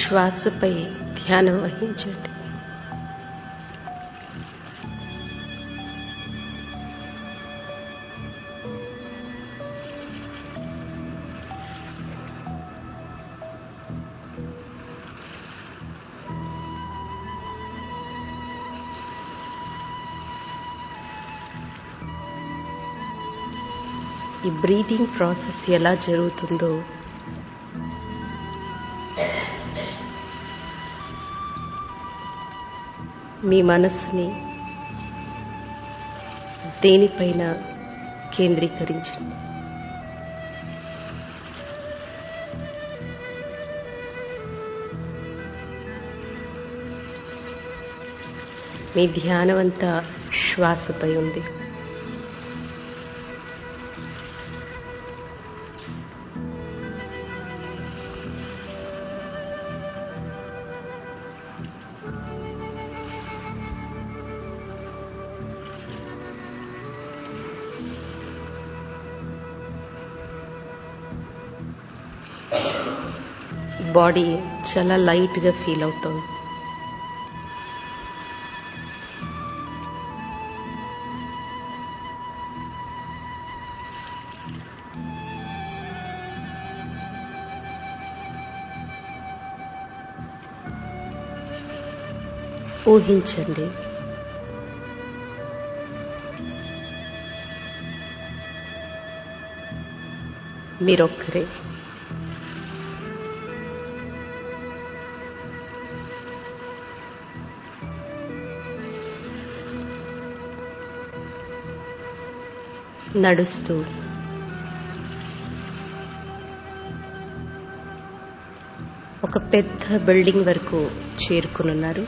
శ్వాసపై ధ్యానం వహించండి ఈ బ్రీతింగ్ ప్రాసెస్ ఎలా జరుగుతుందో మీ మనస్సుని దేనిపైన కేంద్రీకరించండి మీ ధ్యానం అంతా శ్వాసపై ఉంది బాడీ చాలా లైట్గా ఫీల్ అవుతుంది ఊహించండి మీరొక్కరే నడుస్తూ ఒక పెద్ద బిల్డింగ్ వరకు చేరుకునున్నారు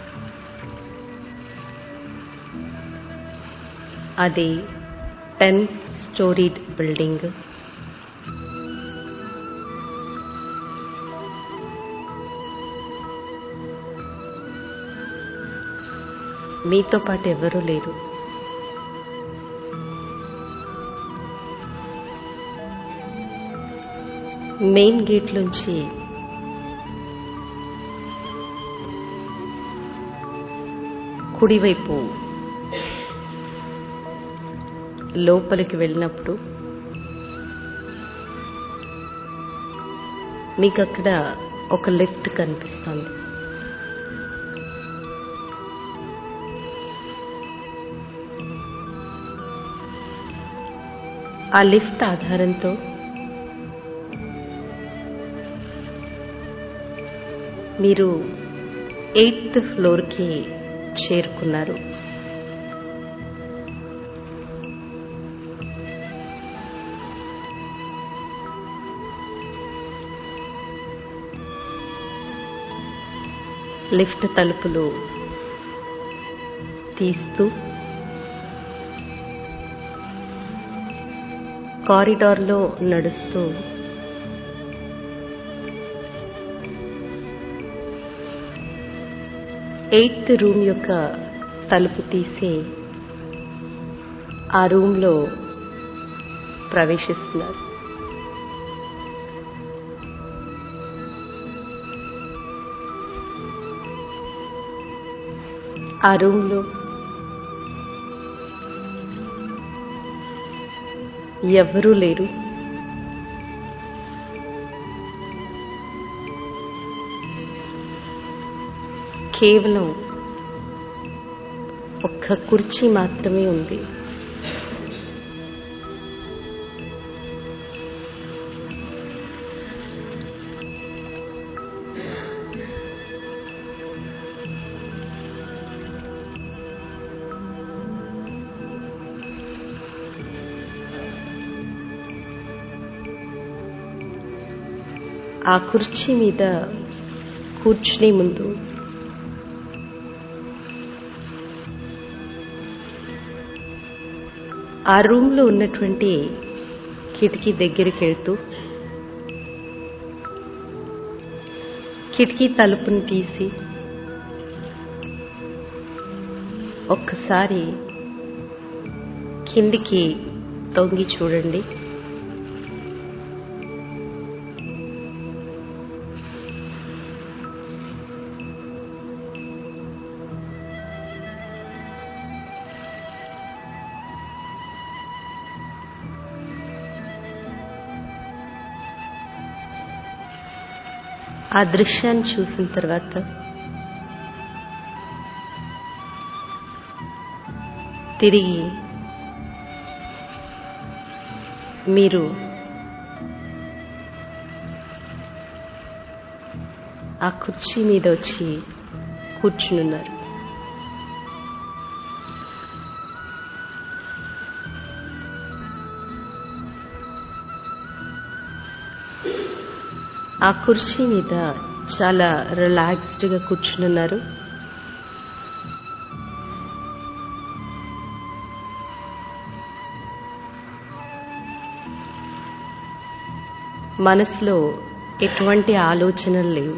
అది టెన్ స్టోరీడ్ బిల్డింగ్ మీతో పాటు ఎవరూ లేరు మెయిన్ గేట్ నుంచి కుడివైపు లోపలికి వెళ్ళినప్పుడు మీకు అక్కడ ఒక లిఫ్ట్ కనిపిస్తుంది ఆ లిఫ్ట్ ఆధారంతో మీరు ఎయిత్ ఫ్లోర్కి చేరుకున్నారు లిఫ్ట్ తలుపులు తీస్తూ కారిడార్లో నడుస్తూ ఎయిత్ రూమ్ యొక్క తలుపు తీసి ఆ రూమ్లో ప్రవేశిస్తున్నారు ఆ రూమ్లో ఎవ్వరూ లేరు కేవలం ఒక్క కుర్చీ మాత్రమే ఉంది ఆ కుర్చీ మీద కూర్చునే ముందు ఆ రూమ్లో ఉన్నటువంటి కిటికీ దగ్గరికి వెళ్తూ కిటికీ తలుపుని తీసి ఒక్కసారి కిందికి తొంగి చూడండి ఆ దృశ్యాన్ని చూసిన తర్వాత తిరిగి మీరు ఆ కుర్చీ మీద వచ్చి కూర్చునున్నారు ఆ కుర్చీ మీద చాలా రిలాక్స్డ్గా కూర్చునున్నారు మనసులో ఎటువంటి ఆలోచనలు లేవు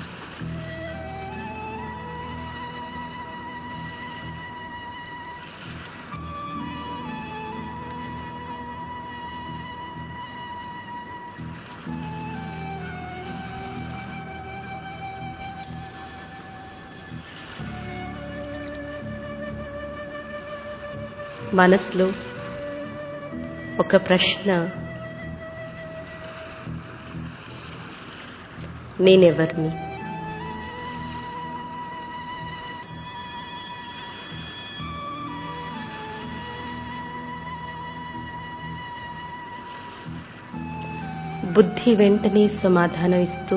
మనసులో ఒక ప్రశ్న నేనెవరిని బుద్ధి వెంటనే సమాధానం ఇస్తూ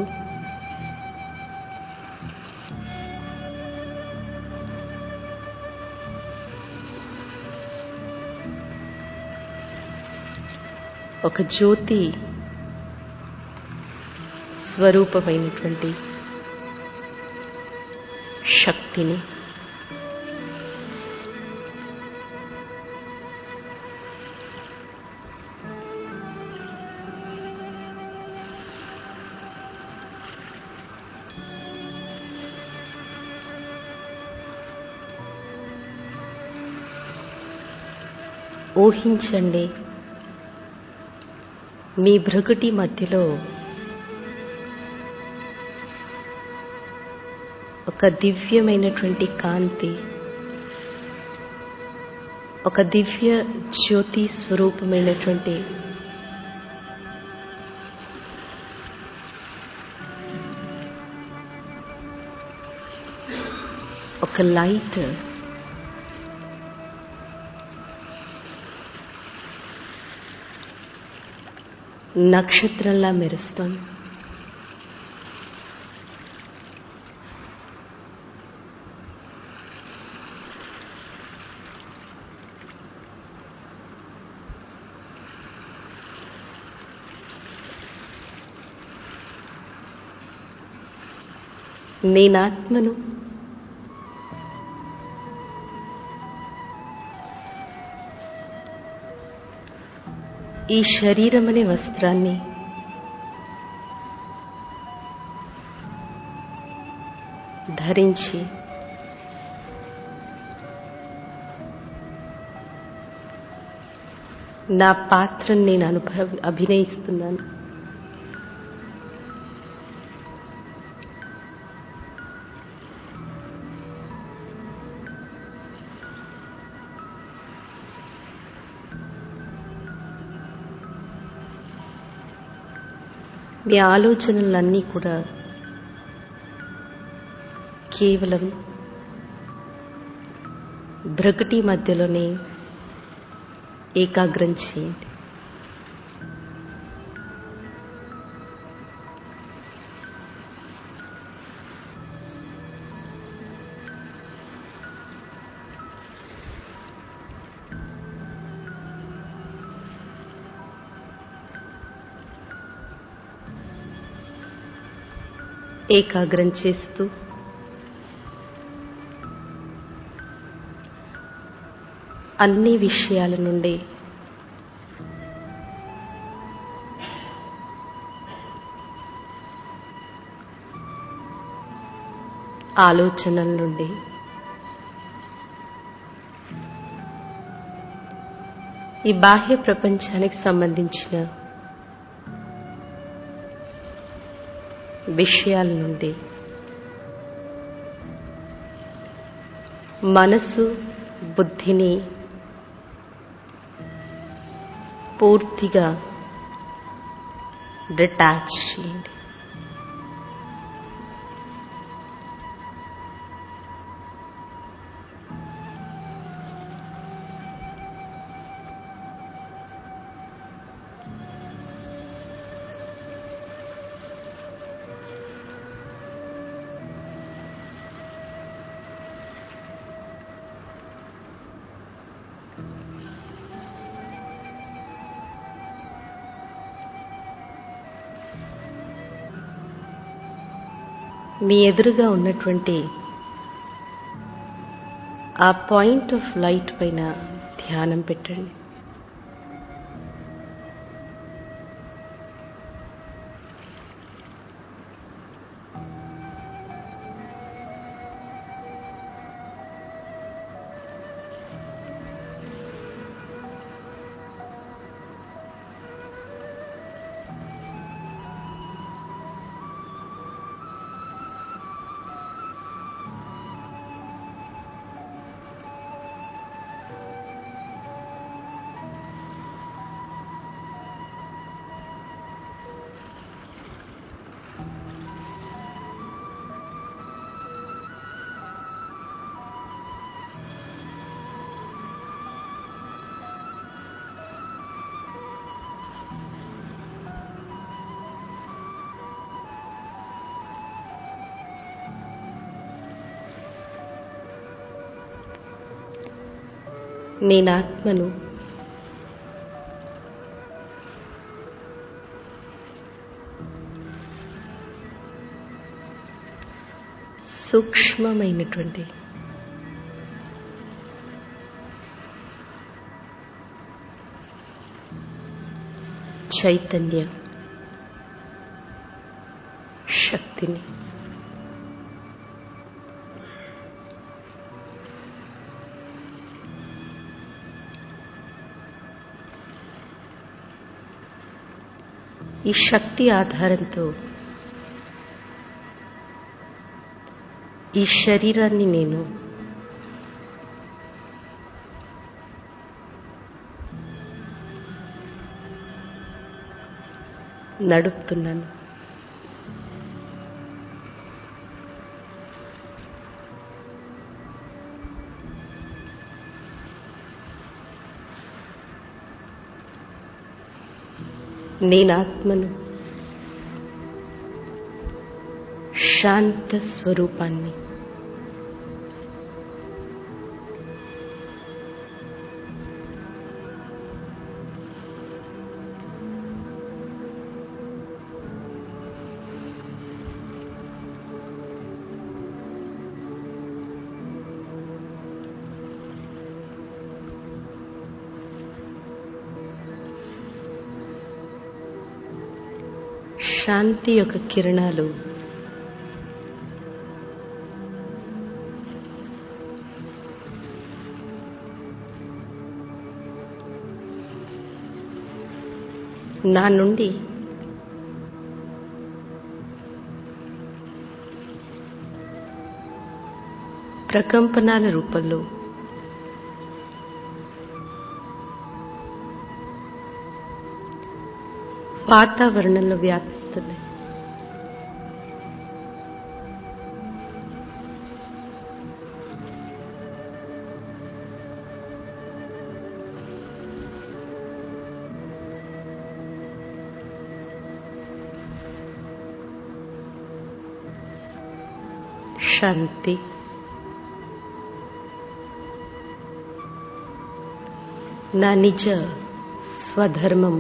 ఒక జ్యోతి స్వరూపమైనటువంటి శక్తిని ఊహించండి మీ భృగుటి మధ్యలో ఒక దివ్యమైనటువంటి కాంతి ఒక దివ్య జ్యోతి స్వరూపమైనటువంటి ఒక లైట్ నక్షత్రంలా మెరుస్తోంది నేనాత్మను ఈ శరీరం అనే వస్త్రాన్ని ధరించి నా పాత్రను నేను అనుభవ అభినయిస్తున్నాను మీ ఆలోచనలన్నీ కూడా కేవలం భ్రకటి మధ్యలోనే ఏకాగ్రం చేయండి ఏకాగ్రం చేస్తూ అన్ని విషయాల నుండి ఆలోచనల నుండి ఈ బాహ్య ప్రపంచానికి సంబంధించిన విషయాల నుండి మనసు బుద్ధిని పూర్తిగా డిటాచ్ చేయండి మీ ఎదురుగా ఉన్నటువంటి ఆ పాయింట్ ఆఫ్ లైట్ పైన ధ్యానం పెట్టండి నేనాత్మను సూక్ష్మమైనటువంటి చైతన్య శక్తిని ఈ శక్తి ఆధారంతో ఈ శరీరాన్ని నేను నడుపుతున్నాను నేనాత్మను శాంత స్వరూపాన్ని శాంతి యొక్క కిరణాలు నా నుండి ప్రకంపనాల రూపంలో వాతావరణంలో వ్యాపిస్తున్నాయి శాంతి నా నిజ స్వధర్మము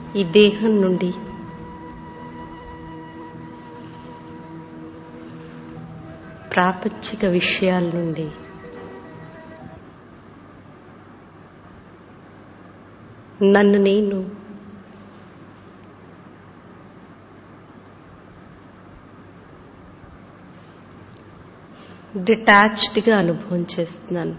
ఈ దేహం నుండి ప్రాపంచిక విషయాల నుండి నన్ను నేను డిటాచ్డ్గా అనుభవం చేస్తున్నాను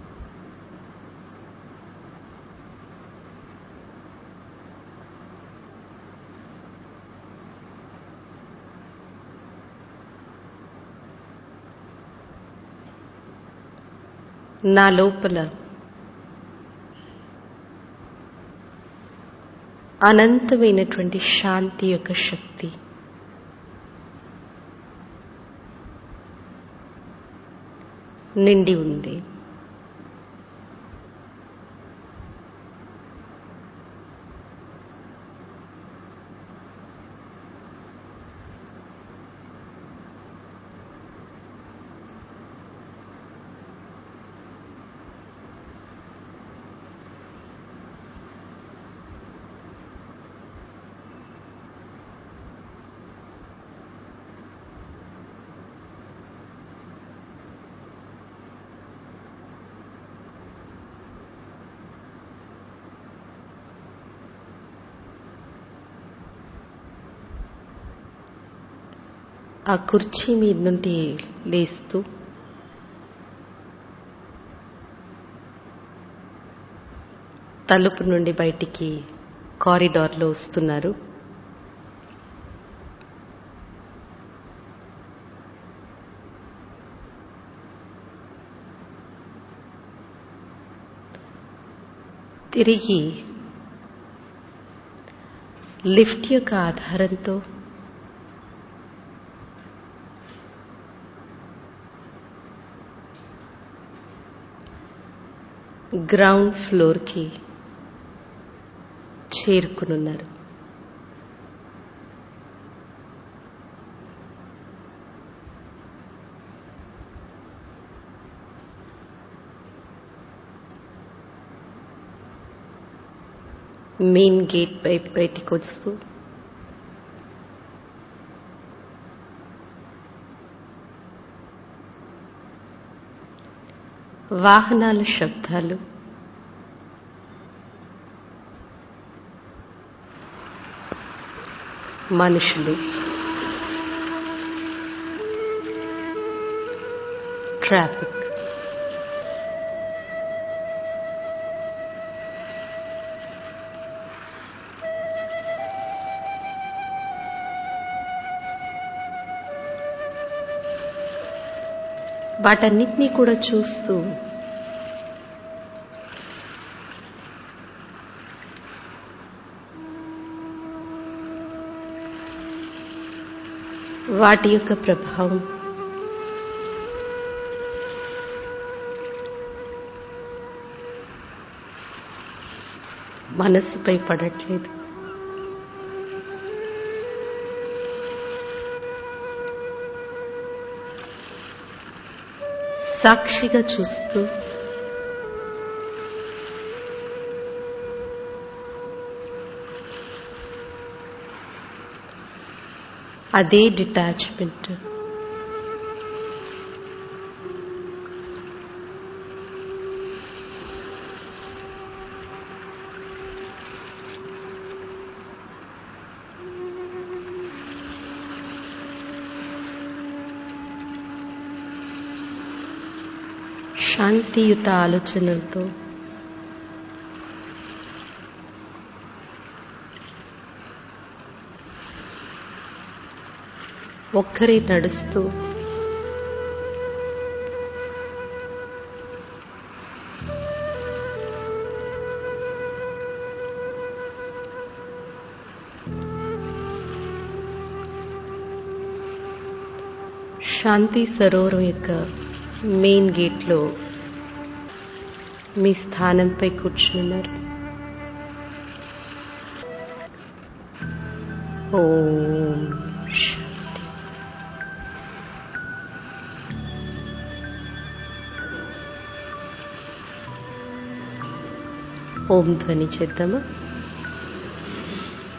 నా లోపల అనంతమైనటువంటి శాంతి యొక్క శక్తి నిండి ఉంది ఆ కుర్చీ మీద నుండి లేస్తూ తలుపు నుండి బయటికి కారిడార్లో వస్తున్నారు తిరిగి లిఫ్ట్ యొక్క ఆధారంతో గ్రౌండ్ ఫ్లోర్కి చేరుకునున్నారు మెయిన్ గేట్ పై బయటికి వస్తూ వాహనాల శబ్దాలు మనుషులు ట్రాఫిక్ వాటన్నిటినీ కూడా చూస్తూ వాటి యొక్క ప్రభావం మనస్సుపై పడట్లేదు సాక్షిగా చూస్తూ అదే డిటాచ్మెంట్ శాంతియుత ఆలోచనలతో ఒక్కరే నడుస్తూ శాంతి సరోవరం యొక్క మెయిన్ గేట్లో మీ స్థానంపై కూర్చున్నారు ఓం శాంతి ఓం ధ్వని చేద్దామా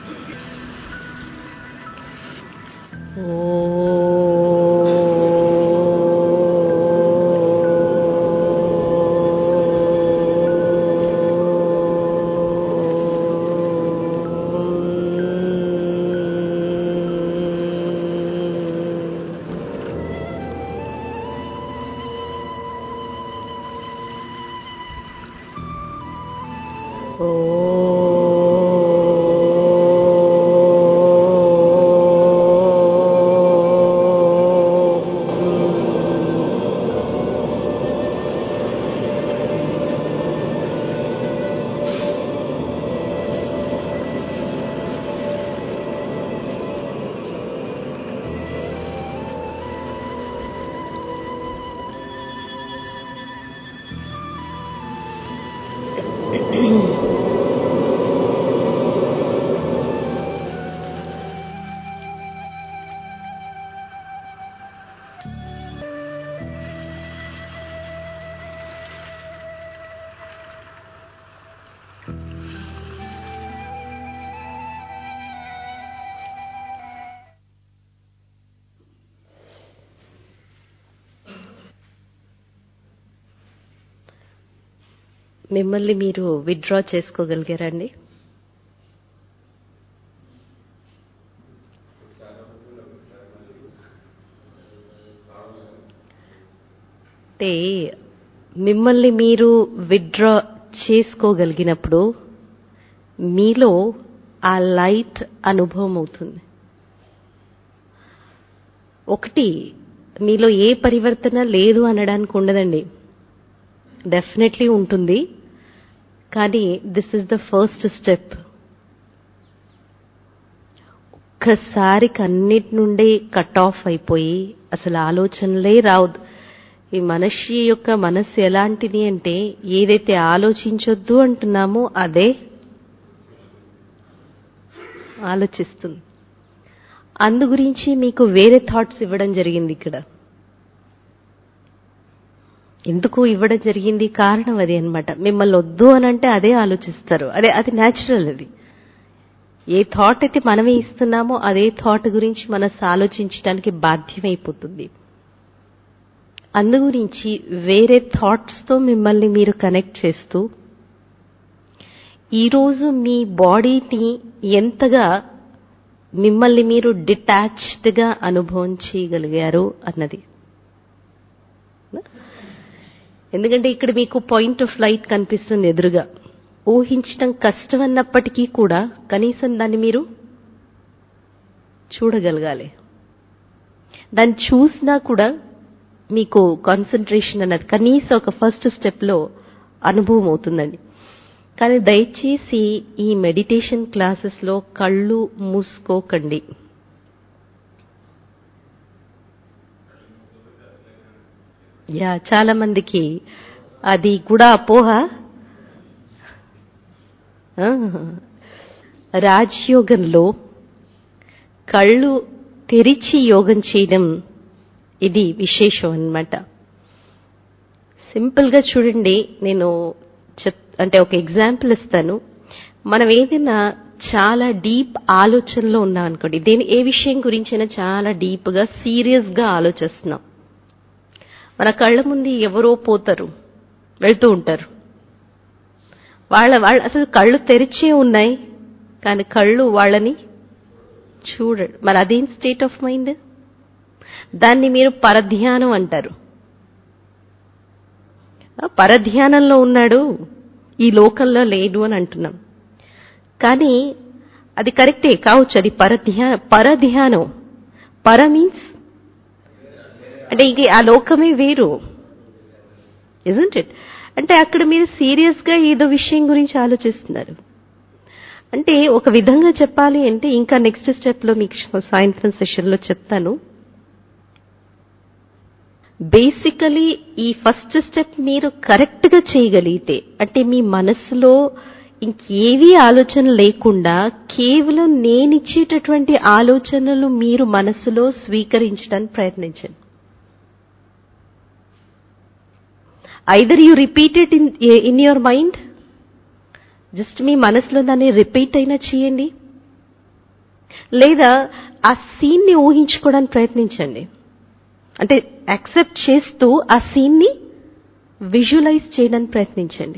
మిమ్మల్ని మీరు విత్డ్రా చేసుకోగలిగారండి అంటే మిమ్మల్ని మీరు విత్డ్రా చేసుకోగలిగినప్పుడు మీలో ఆ లైట్ అనుభవం అవుతుంది ఒకటి మీలో ఏ పరివర్తన లేదు అనడానికి ఉండదండి డెఫినెట్లీ ఉంటుంది కానీ this is the first step ఒక్కసారికి అన్నిటి నుండి కట్ ఆఫ్ అయిపోయి అసలు ఆలోచనలే రావు ఈ మనిషి యొక్క మనస్సు ఎలాంటిది అంటే ఏదైతే ఆలోచించొద్దు అంటున్నామో అదే ఆలోచిస్తుంది అందు గురించి మీకు వేరే థాట్స్ ఇవ్వడం జరిగింది ఇక్కడ ఎందుకు ఇవ్వడం జరిగింది కారణం అది అనమాట మిమ్మల్ని వద్దు అని అంటే అదే ఆలోచిస్తారు అదే అది న్యాచురల్ అది ఏ థాట్ అయితే మనమే ఇస్తున్నామో అదే థాట్ గురించి మనసు ఆలోచించడానికి బాధ్యమైపోతుంది అందు గురించి వేరే థాట్స్తో మిమ్మల్ని మీరు కనెక్ట్ చేస్తూ ఈరోజు మీ బాడీని ఎంతగా మిమ్మల్ని మీరు డిటాచ్డ్గా అనుభవం చేయగలిగారు అన్నది ఎందుకంటే ఇక్కడ మీకు పాయింట్ ఆఫ్ లైట్ కనిపిస్తుంది ఎదురుగా ఊహించటం కష్టం అన్నప్పటికీ కూడా కనీసం దాన్ని మీరు చూడగలగాలి దాన్ని చూసినా కూడా మీకు కాన్సన్ట్రేషన్ అన్నది కనీసం ఒక ఫస్ట్ స్టెప్లో అనుభవం అవుతుందండి కానీ దయచేసి ఈ మెడిటేషన్ క్లాసెస్లో కళ్ళు మూసుకోకండి యా చాలా మందికి అది కూడా అపోహ రాజ్యోగంలో కళ్ళు తెరిచి యోగం చేయడం ఇది విశేషం అన్నమాట సింపుల్గా చూడండి నేను చెప్ అంటే ఒక ఎగ్జాంపుల్ ఇస్తాను మనం ఏదైనా చాలా డీప్ ఆలోచనలో ఉన్నాం అనుకోండి దేని ఏ విషయం గురించైనా చాలా డీప్గా సీరియస్గా ఆలోచిస్తున్నాం మన కళ్ళ ముందు ఎవరో పోతారు వెళ్తూ ఉంటారు వాళ్ళ వాళ్ళ అసలు కళ్ళు తెరిచే ఉన్నాయి కానీ కళ్ళు వాళ్ళని చూడడు మరి అదేం స్టేట్ ఆఫ్ మైండ్ దాన్ని మీరు పరధ్యానం అంటారు పరధ్యానంలో ఉన్నాడు ఈ లోకంలో లేడు అని అంటున్నాం కానీ అది కరెక్టే కావచ్చు అది పరధ్యా పరధ్యానం పర మీన్స్ అంటే ఇక ఆ లోకమే వేరు ఇజంట్ ఇట్ అంటే అక్కడ మీరు సీరియస్గా ఏదో విషయం గురించి ఆలోచిస్తున్నారు అంటే ఒక విధంగా చెప్పాలి అంటే ఇంకా నెక్స్ట్ స్టెప్లో మీకు సాయంత్రం సెషన్లో చెప్తాను బేసికలీ ఈ ఫస్ట్ స్టెప్ మీరు కరెక్ట్గా చేయగలిగితే అంటే మీ మనసులో ఇంకేవీ ఆలోచన లేకుండా కేవలం నేనిచ్చేటటువంటి ఆలోచనలు మీరు మనసులో స్వీకరించడానికి ప్రయత్నించండి either you repeat it in in your mind just మీ మనసులో దాన్ని రిపీట్ అయినా చేయండి లేదా ఆ సీన్ని ఊహించుకోవడానికి ప్రయత్నించండి అంటే యాక్సెప్ట్ చేస్తూ ఆ సీన్ని విజువలైజ్ చేయడానికి ప్రయత్నించండి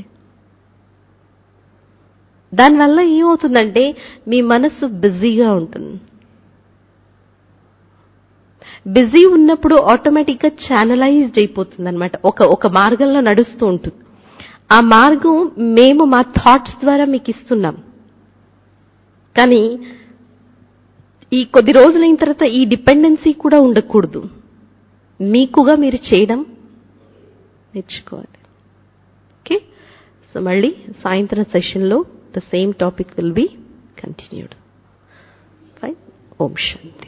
దానివల్ల ఏమవుతుందంటే మీ మనసు బిజీగా ఉంటుంది బిజీ ఉన్నప్పుడు ఆటోమేటిక్గా ఛానలైజ్డ్ అయిపోతుంది అనమాట ఒక ఒక మార్గంలో నడుస్తూ ఉంటుంది ఆ మార్గం మేము మా థాట్స్ ద్వారా మీకు ఇస్తున్నాం కానీ ఈ కొద్ది రోజులైన తర్వాత ఈ డిపెండెన్సీ కూడా ఉండకూడదు మీకుగా మీరు చేయడం నేర్చుకోవాలి ఓకే సో మళ్ళీ సాయంత్రం సెషన్లో the same topic will be continued fine ఓం శాంతి